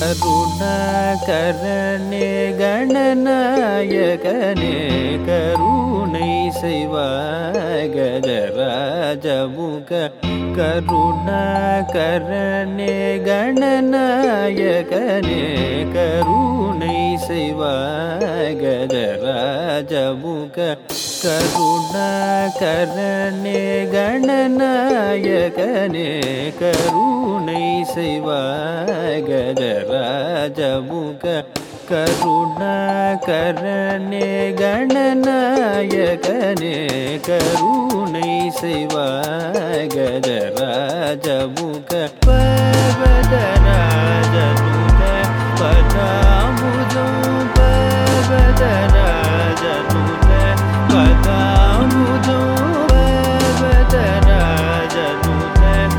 கருணாகரனே கணநாயகனே கருணை செய்வாய் கஜராஜமுக கருணாகரனே கணநாயகனே கருணை செய்வாய் கஜராஜமுக கருணாகரனே கணநாயகனே கருணை செய்வாய் கஜராஜமுக கருணாகரனே கணநாயகனே கருணை செய்வாய் கஜராஜமுக பவதராஜனுக பதாமுதம் பவதராஜனுக பதாமுதம் பவதராஜனுக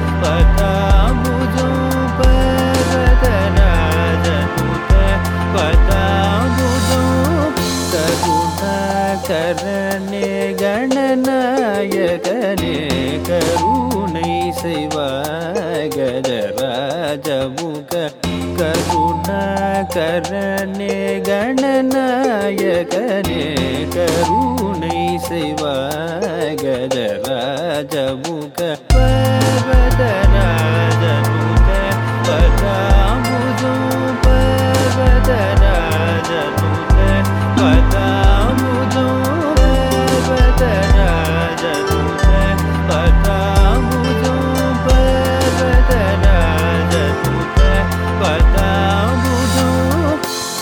பதாமுதம் பவதராஜனுக பதாமுதம் கருணாகரனே கணநாயகனே கருணை செய்வாய் கஜராஜமுக கருணாகரனே கணநாயகனே கருணை செய்வாய் கஜராஜமுக பவதராஜனுக பதாமுதம் பவதராஜனுக பதாமுதம் பவதராஜனுக பதாமுதம் பவதராஜனுக பதாமுதம்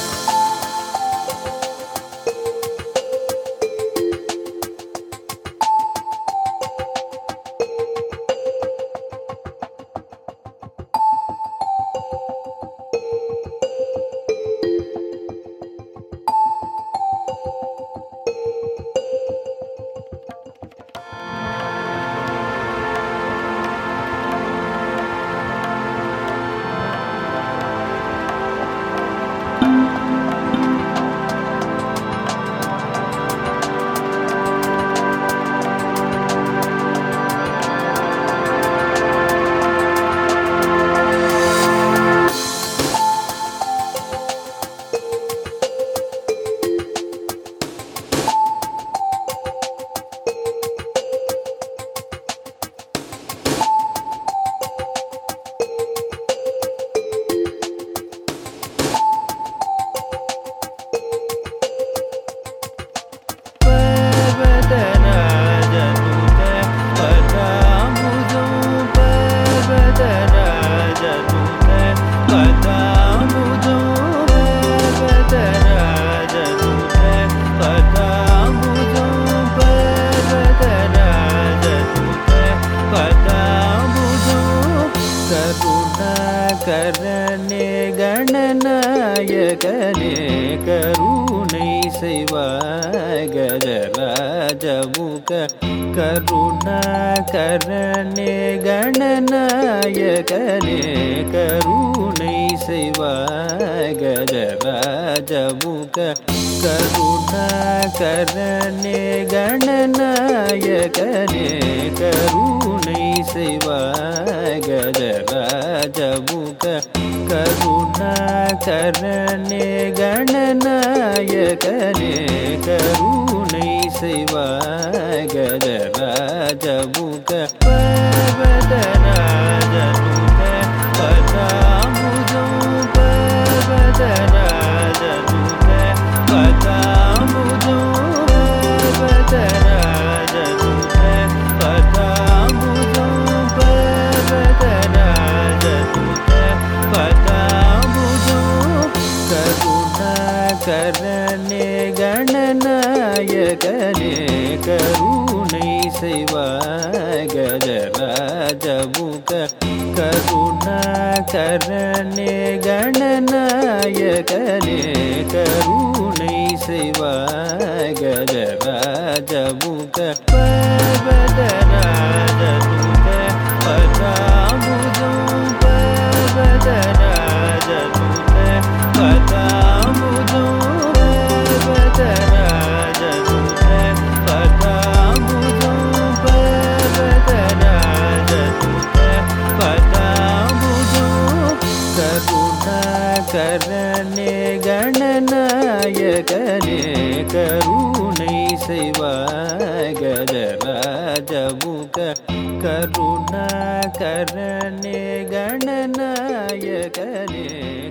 பவதராஜனுக பதாமுதம் பவதராஜனுக பதாமுதம் பவதராஜனுக பதாமுதம் பவதராஜனுக பதாமுதம் கருணாகரனே கணநாயகனே கருணை செய்வாய் கஜராஜமுக கருணாகரனே கணநாயகனே கருணை செய்வாய் கஜராஜமுக கருணாகரனே கணநாயகனே கருணை செய்வாய் கஜராஜமுக கருணாகரனே கணநாயகனே கருணை செய்வாய் கஜராஜமுக பவதராஜனுக பதாமுதம் பவதராஜனுக பதாமுதம் பவதராஜனுக பதாமுதம் பவதராஜனுக பதாமுதம் கருணாகரனே கணநாயகனே கருணை செய்வாய் கஜராஜமுக கருணாகரனே கணநாயகனே கருணை செய்வாய் கஜராஜமுக பவதராஜனுக பதாமுதம் பவதராஜனுக பதாமுதம் பவதராஜனுக பதாமுதம் பவதராஜனுக பதாமுதம் கருணாகரனே கருணாகரனே கணநாயகனே கருணை செய்வாய் கஜராஜமுக கருணாகரனே கணநாயகனே